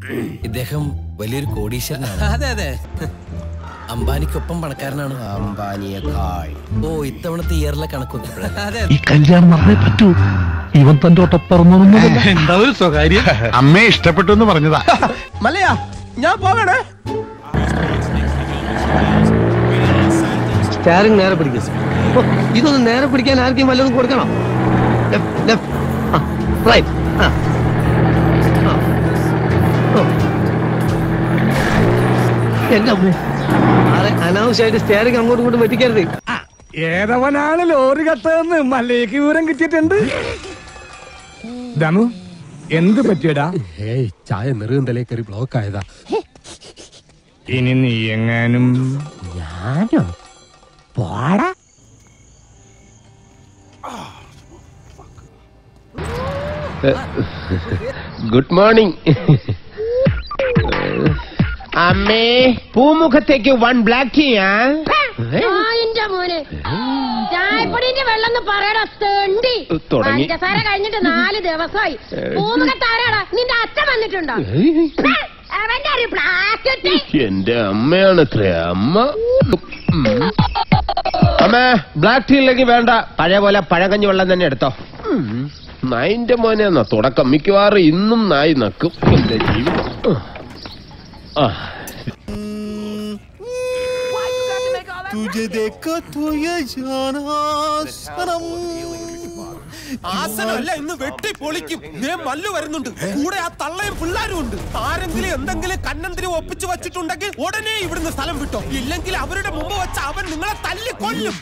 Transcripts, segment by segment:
ഇദ്ദേഹം വലിയൊരു കോടീശ്വരനാണ് അതെ അതെ അംബാനിക്കൊപ്പം പണക്കാരനാണ് അംബാനിയേക്കാൾ ഓ ഇത്തവണത്തെ ഇയറിലെ കണക്കൊക്കെ അതെ ഈ കല്യാണം നടന്നേ പറ്റൂ ഇവൻ തന്റെ ഒട്ടപ്പറന്നൊന്നുമില്ല എന്താ ഒരു സ്വകാര്യം അമ്മയെ ഇഷ്ടപ്പെട്ടു എന്ന് പറഞ്ഞതാ മല്ലയാ ഞാൻ പോകണേ സ്റ്റാറിങ് നേരെ പിടിക്കും ഓ, ഇതൊന്ന് നേരെ പിടിക്കാൻ ആർക്കും വല്ലതും കൊടുക്കണം Left, left. ആ, right. ആ. ആ. ഓ. എന്റെ അമ്മേ ആരെ അനാവശ്യമായിട്ട് സ്റ്റാറിങ് അങ്ങോട്ടും ഇങ്ങോട്ടും വെട്ടിക്കരുത് ഏതവനാണ് ലോറി കത്തതെന്ന് മലയ്ക്ക് വിവരം കിട്ടിയിട്ടുണ്ട് ദമു എന്ത് പറ്റിയടാ ഏയ് ചായ നെറുകന്തലേ കയറി ബ്ലോക്ക് ആയതാ ഇനി നീ എങ്ങാനും ഞാനോ പോടാ ഗുഡ് മോർണിംഗ് അമ്മേ പൂമുഖത്തേക്ക് വൺ ബ്ലാക്ക് ടീ ആ എന്റെ മോനെ ചായപ്പൊടിന്റെ വെള്ളം എന്ന് പറയടാ തെണ്ടി തുടങ്ങി. പഞ്ചസാര കഴിഞ്ഞിട്ട് നാല് ദിവസമായി പൂമുഖത്താരാടാ നിന്റെ അച്ഛൻ വന്നിട്ടുണ്ടോ ഹേ, അവന്റെ ഒരു പ്ലാസ്റ്റിക് എന്റെ അമ്മയാണ് ഇത്ര അമ്മ ഉം. അമ്മേ ബ്ലാക്ക് ടീ ഇല്ലെങ്കിൽ വേണ്ട പഴയ പോലെ പഴകഞ്ഞി വെള്ളം തന്നെ എടുത്തോ ഉം. നായിന്റെ മോനെ എന്നാ തുടക്കം മിക്കവാറും ഇന്നും നായി നക്കും എന്റെ ജീവിതം ആ ആസനമല്ല ഇന്ന് വെട്ടി പൊളിക്കും ദേ മല്ലു വരുന്നുണ്ട് കൂടെ ആ തള്ളയും പിള്ളാരും ഉണ്ട് ആരെങ്കിലും എന്തെങ്കിലും കന്നന്തിരി ഒപ്പിച്ചു വച്ചിട്ടുണ്ടെങ്കിൽ ഉടനെ ഇവിടുന്ന് സ്ഥലം വിട്ടോ ഇല്ലെങ്കിൽ അവരുടെ മുമ്പ് വെച്ച് അവൻ നിങ്ങളെ തല്ലി കൊല്ലും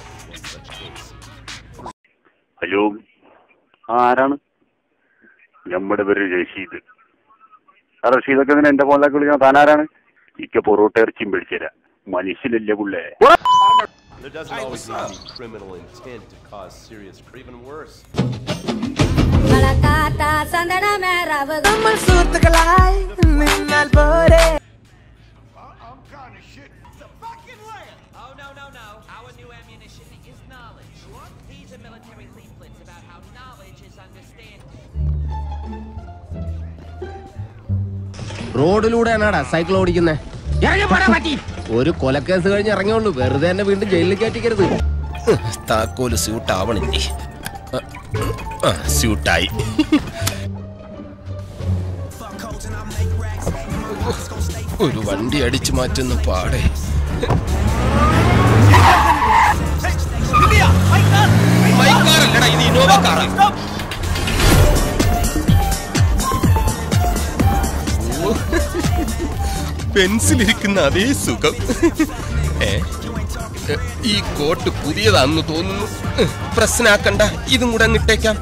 ഹലോ ആ ആരാണ് നമ്മുടെ പേര് റഷീദ് ആ റഷീദൊക്കെ ഇങ്ങനെ എന്റെ ഫോണിലേക്ക് വിളിക്കണം താൻ ആരാണ് ഇക്ക പൊറോട്ട ഇറച്ചിയും പിടിച്ചരാ മനുഷ്യനല്ലേ പുള്ളേ There doesn't always need to be criminal intent to cause serious or even worse. Oh, no, no, no. Our new ammunition is knowledge. These are military leaflets about how knowledge is understanding. റോഡിലൂടെയാണാടാ cycle ഓടിക്കുന്നേ ഒരു കൊലക്കേസ് കഴിഞ്ഞ് ഇറങ്ങിയുള്ളൂ വെറുതെ എന്നെ വീണ്ടും ജയിലിൽ കയറ്റിക്കരുത് താക്കോല് സ്യൂട്ട് ആവണില്ലേ ആ, സ്യൂട്ടായി ഒരു വണ്ടി അടിച്ചു മാറ്റുന്ന പാടെ മൈക്കാറല്ലടാ ഇത് ഇന്നോവ കാറാ പെൻസിലിരിക്കുന്ന അതേ സുഖം ഏ എ, ഈ കോട്ട് പുതിയതാണെന്ന് തോന്നുന്നു പ്രശ്നാക്കണ്ട ഇതും കൂടെ അങ്ങിട്ടേക്കാം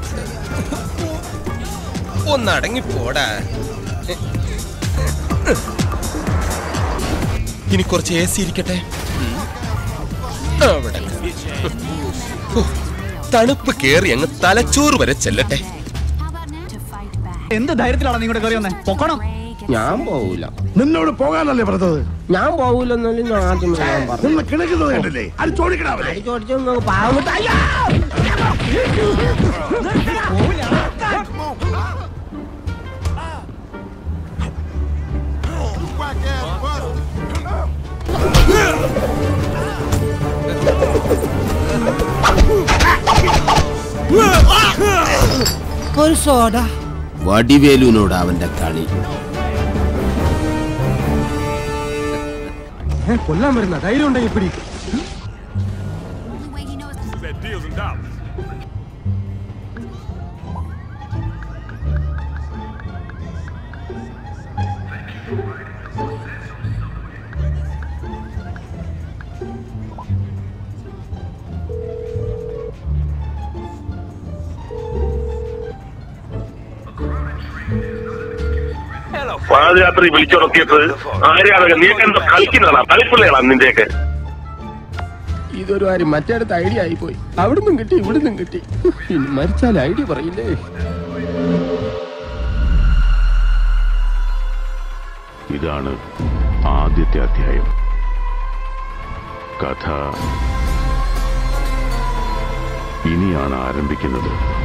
ഒന്നടങ്ങി പോടാ ഇനി കുറച്ച് എ സി ഇരിക്കട്ടെ ഉം. അവിടെ ഹോ, തണുപ്പ് കേറി അങ്ങ് തലച്ചോറ് വരെ ചെല്ലട്ടെ എന്ത് ധൈര്യത്തിലാണ് നിങ്ങളുടെ കയറി വന്നേ പൊക്കണം ഞാൻ പോവൂല നിന്നോട് പോകാനല്ലേ പറഞ്ഞത് ഞാൻ പോവൂലെന്നാലും ഞാൻ ആദ്യം ഞാൻ പറഞ്ഞു നിന്ന് കിണക്കുന്നത് കണ്ടില്ലേ അത് ചോദിക്കണാവല്ലേ ചോദിച്ചു പാവം വിട്ട് അയ്യോ! വടിവേലുവിനോട് അവന്റെ കളി കൊല്ലാൻ വരുന്ന ധൈര്യം ഉണ്ടെങ്കിൽ പിടി പാതിരാത്രി വിളിച്ചുറക്കിയത് ആരാണ് നീക്ക് എന്താ കളിക്കുന്നതാ കളിപ്പിള്ളയാ നിന്റെയൊക്കെ ഇതൊരു കാര്യം മറ്റേടത്ത് ഐഡിയ ആയിപ്പോയി അവിടുന്നും കിട്ടി ഇവിടുന്നും കിട്ടി ഇനി മരിച്ചാൽ ഐഡിയ പറയില്ലേ ഇതാണ് ആദ്യത്തെ അധ്യായം കഥ ഇനിയാണ് ആരംഭിക്കുന്നത്